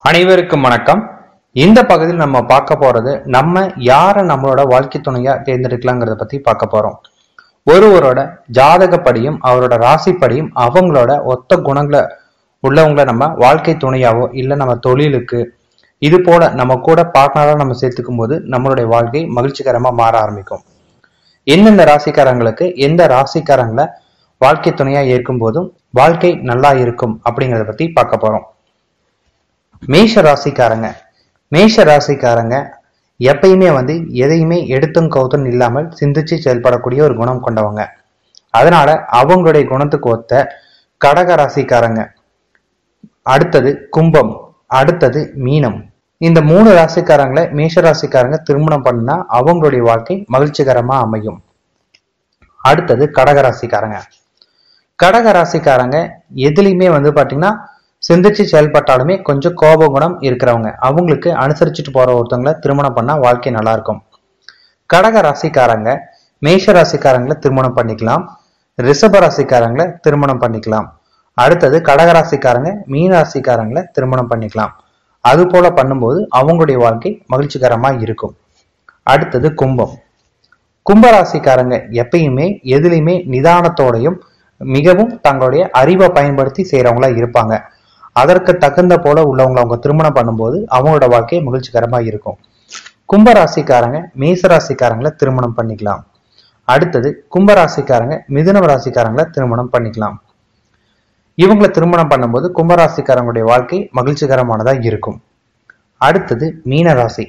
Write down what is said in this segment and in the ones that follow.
அனைவருக்கும் வணக்கம் இந்த பகுதியில் நம்ம பார்க்க போறது நம்ம யாரை நம்மளோட வாழ்க்கை துணையா தேர்ந்தெடுக்கலாங்கிறத பத்தி பார்க்க போறோம் ஒருவரோட ஜாதகப்படியும் அவரோட ராசிப்படியும் அவங்களோட ஒத்த குணங்களை உள்ளவங்களை நம்ம வாழ்க்கை துணையாவோ இல்லை நம்ம தொழிலுக்கு இது போல நம்ம கூட பார்ட்னரா நம்ம சேர்த்துக்கும் போது நம்மளுடைய வாழ்க்கை மகிழ்ச்சிகரமா மாற ஆரம்பிக்கும் எந்தெந்த ராசிக்காரங்களுக்கு எந்த ராசிக்காரங்களை வாழ்க்கை துணையா ஏற்கும் போதும் வாழ்க்கை நல்லா இருக்கும் அப்படிங்கிறத பத்தி பார்க்க போறோம் மேஷ ராசிக்காரங்க மேஷ ராசிக்காரங்க எப்பயுமே வந்து எதையுமே எடுத்தும் கவுத்தும் இல்லாமல் சிந்திச்சு செயல்படக்கூடிய ஒரு குணம் கொண்டவங்க அதனால அவங்களுடைய குணத்துக்கு ஒத்த கடக ராசிக்காரங்க அடுத்தது கும்பம் அடுத்தது மீனம் இந்த மூணு ராசிக்காரங்களை மேஷ ராசிக்காரங்க திருமணம் பண்ணா அவங்களுடைய வாழ்க்கை மகிழ்ச்சிகரமா அமையும் அடுத்தது கடக ராசிக்காரங்க கடக ராசிக்காரங்க எதுலையுமே வந்து பாத்தீங்கன்னா சிந்திச்சு செயல்பட்டாலுமே கொஞ்சம் கோப குணம் இருக்கிறவங்க அவங்களுக்கு அனுசரிச்சுட்டு போற ஒருத்தவங்களை திருமணம் பண்ணா வாழ்க்கை நல்லா இருக்கும் கடக ராசிக்காரங்க மேஷ ராசிக்காரங்களை திருமணம் பண்ணிக்கலாம் ரிஷப ராசிக்காரங்களை திருமணம் பண்ணிக்கலாம் அடுத்தது கடக ராசிக்காரங்க மீன ராசிக்காரங்களை திருமணம் பண்ணிக்கலாம் அது போல பண்ணும்போது அவங்களுடைய வாழ்க்கை மகிழ்ச்சிகரமா இருக்கும் அடுத்தது கும்பம் கும்பராசிக்காரங்க எப்பயுமே எதுலையுமே நிதானத்தோடையும் மிகவும் தங்களுடைய அறிவை பயன்படுத்தி செய்யறவங்களா இருப்பாங்க அதற்கு தகுந்த போல உள்ளவங்களை அவங்க திருமணம் பண்ணும்போது அவங்களோட வாழ்க்கை மகிழ்ச்சிகரமா இருக்கும் கும்பராசிக்காரங்க மேச ராசிக்காரங்களை திருமணம் பண்ணிக்கலாம் அடுத்தது கும்பராசிக்காரங்க மிதுன ராசிக்காரங்களை திருமணம் பண்ணிக்கலாம் இவங்களை திருமணம் பண்ணும்போது கும்பராசிக்காரங்களுடைய வாழ்க்கை மகிழ்ச்சிகரமானதா இருக்கும் அடுத்தது மீன ராசி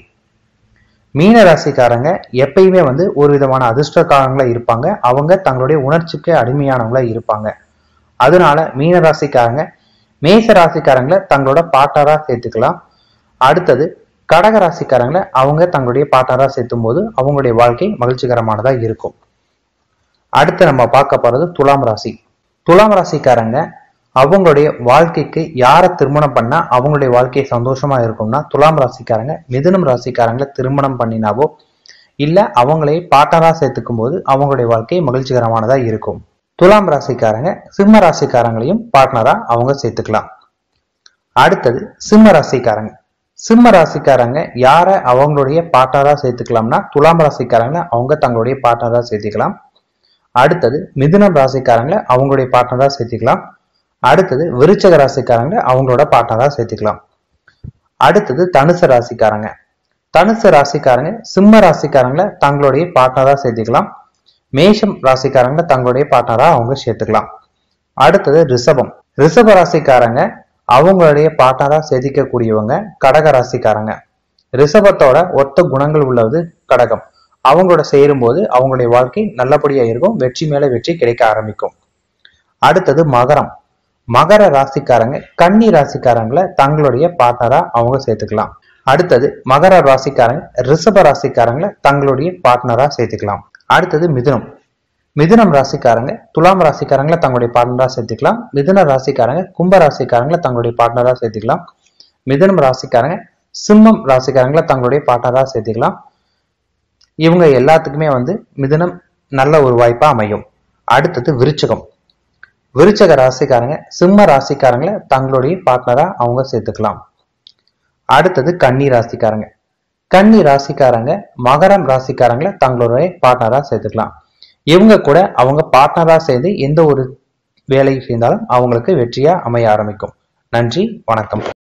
மீன ராசிக்காரங்க எப்பயுமே வந்து ஒரு விதமான அதிர்ஷ்டக்காரங்களா இருப்பாங்க அவங்க தங்களுடைய உணர்ச்சிக்கு அடிமையானவங்களா இருப்பாங்க அதனால மீன ராசிக்காரங்க மேச ராசிக்காரங்களை தங்களோட பாட்டாரா சேர்த்துக்கலாம் அடுத்தது கடக ராசிக்காரங்களை அவங்க தங்களுடைய பாட்டாரா சேர்த்தும் போது அவங்களுடைய வாழ்க்கை மகிழ்ச்சிகரமானதா இருக்கும் அடுத்து நம்ம பார்க்க போறது துலாம் ராசி துலாம் ராசிக்காரங்க அவங்களுடைய வாழ்க்கைக்கு யாரை திருமணம் பண்ணா அவங்களுடைய வாழ்க்கை சந்தோஷமா இருக்கும்னா துலாம் ராசிக்காரங்க மிதுனம் ராசிக்காரங்களை திருமணம் பண்ணினாவோ இல்ல அவங்களே பாட்டாரா சேர்த்துக்கும் போது அவங்களுடைய வாழ்க்கை மகிழ்ச்சிகரமானதா இருக்கும் துலாம் ராசிக்காரங்க சிம்ம ராசிக்காரங்களையும் பார்ட்னரா அவங்க சேர்த்துக்கலாம் அடுத்தது சிம்ம ராசிக்காரங்க சிம்ம ராசிக்காரங்க யார அவங்களுடைய பார்ட்னரா சேர்த்துக்கலாம்னா துலாம் ராசிக்காரங்களை அவங்க தங்களுடைய பார்ட்னரா சேர்த்துக்கலாம் அடுத்தது மிதுனம் ராசிக்காரங்களை அவங்களுடைய பார்ட்னரா சேர்த்துக்கலாம் அடுத்தது விருச்சக ராசிக்காரங்களை அவங்களோட பார்ட்னரா சேர்த்துக்கலாம் அடுத்தது தனுசு ராசிக்காரங்க தனுசு ராசிக்காரங்க சிம்ம ராசிக்காரங்களை தங்களுடைய பார்ட்னரா சேர்த்துக்கலாம் மேஷம் ராசிக்காரங்க தங்களுடைய பார்ட்னரா அவங்க சேர்த்துக்கலாம் அடுத்தது ரிஷபம் ரிஷப ராசிக்காரங்க அவங்களுடைய பார்ட்னரா செதுக்கக்கூடியவங்க கடக ராசிக்காரங்க ரிஷபத்தோட ஒத்த குணங்கள் உள்ளது கடகம் அவங்களோட சேரும்போது அவங்களுடைய வாழ்க்கை நல்லபடியா இருக்கும் வெற்றி மேல வெற்றி கிடைக்க ஆரம்பிக்கும் அடுத்தது மகரம் மகர ராசிக்காரங்க கன்னி ராசிக்காரங்களை தங்களுடைய பார்ட்னரா அவங்க சேர்த்துக்கலாம் அடுத்தது மகர ராசிக்காரங்க ரிஷப ராசிக்காரங்களை தங்களுடைய பார்ட்னரா சேர்த்துக்கலாம் அடுத்தது மிதுனம் மிதுனம் ராசிக்காரங்க துலாம் ராசிக்காரங்களை தங்களுடைய பார்ட்னரா சேர்த்துக்கலாம் மிதுன ராசிக்காரங்க கும்ப ராசிக்காரங்களை தங்களுடைய பார்ட்னரா சேர்த்துக்கலாம் மிதுனம் ராசிக்காரங்க சிம்மம் ராசிக்காரங்களை தங்களுடைய பார்ட்னரா சேர்த்துக்கலாம் இவங்க எல்லாத்துக்குமே வந்து மிதுனம் நல்ல ஒரு வாய்ப்பா அமையும் அடுத்தது விருச்சகம் விருச்சக ராசிக்காரங்க சிம்ம ராசிக்காரங்களை தங்களுடைய பார்ட்னரா அவங்க சேர்த்துக்கலாம் அடுத்தது கன்னி ராசிக்காரங்க கன்னி ராசிக்காரங்க மகரம் ராசிக்காரங்களை தங்களுடைய பார்ட்னரா சேர்த்துக்கலாம் இவங்க கூட அவங்க பார்ட்னரா சேர்ந்து எந்த ஒரு வேலையை செய்தாலும் அவங்களுக்கு வெற்றியா அமைய ஆரம்பிக்கும் நன்றி வணக்கம்